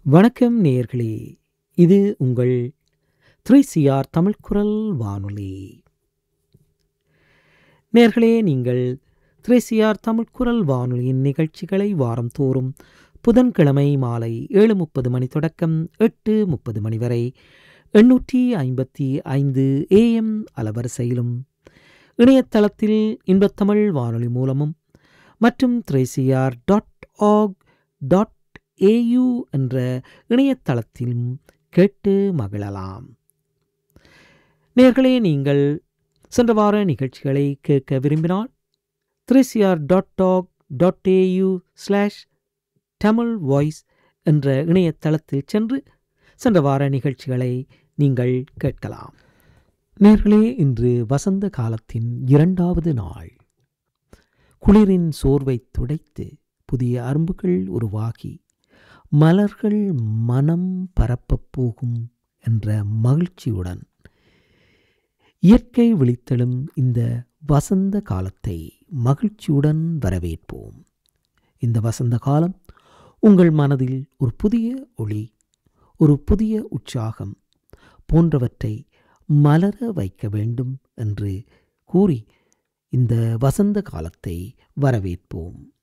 வணக்கம் நேயர்களே இது உங்கள் த்ரீ சிஆர் தமிழ்குரல் வானொலி நேயர்களே நீங்கள் த்ரீ சிஆர் தமிழ்குரல் வானொலியின் நிகழ்ச்சிகளை வாரந்தோறும் புதன்கிழமை மாலை ஏழு முப்பது மணி தொடக்கம் எட்டு முப்பது மணி வரை எண்ணூற்றி ஐம்பத்தி ஐந்து ஏஎம் அலவரிசையிலும் இணையதளத்தில் இன்பத்தமிழ் வானொலி மூலமும் மற்றும் three CR dot org dot AU என்ற இணையதளத்திலும் கேட்டு மகிழலாம் நேர்களே நீங்கள் சென்ற வார நிகழ்ச்சிகளை கேட்க விரும்பினால் three CR dot org dot AU slash Tamil voice என்ற இணையதளத்தில் சென்று சென்ற வார நிகழ்ச்சிகளை நீங்கள் கேட்கலாம் நேர்களே இன்று வசந்த காலத்தின் இரண்டாவது நாள் குளிரின் சோர்வை துடைத்து புதிய அரும்புகள் உருவாகி மலர்கள் மனம் பரப்பப் போகும் என்ற மகிழ்ச்சியுடன் இயற்கை விழித்தெழும் இந்த வசந்த காலத்தை மகிழ்ச்சியுடன் வரவேற்போம் இந்த வசந்த காலம் உங்கள் மனதில் ஒரு புதிய ஒளி ஒரு புதிய உற்சாகம் போன்றவற்றை மலர வைக்க வேண்டும் என்று கூறி இந்த வசந்த காலத்தை வரவேற்போம்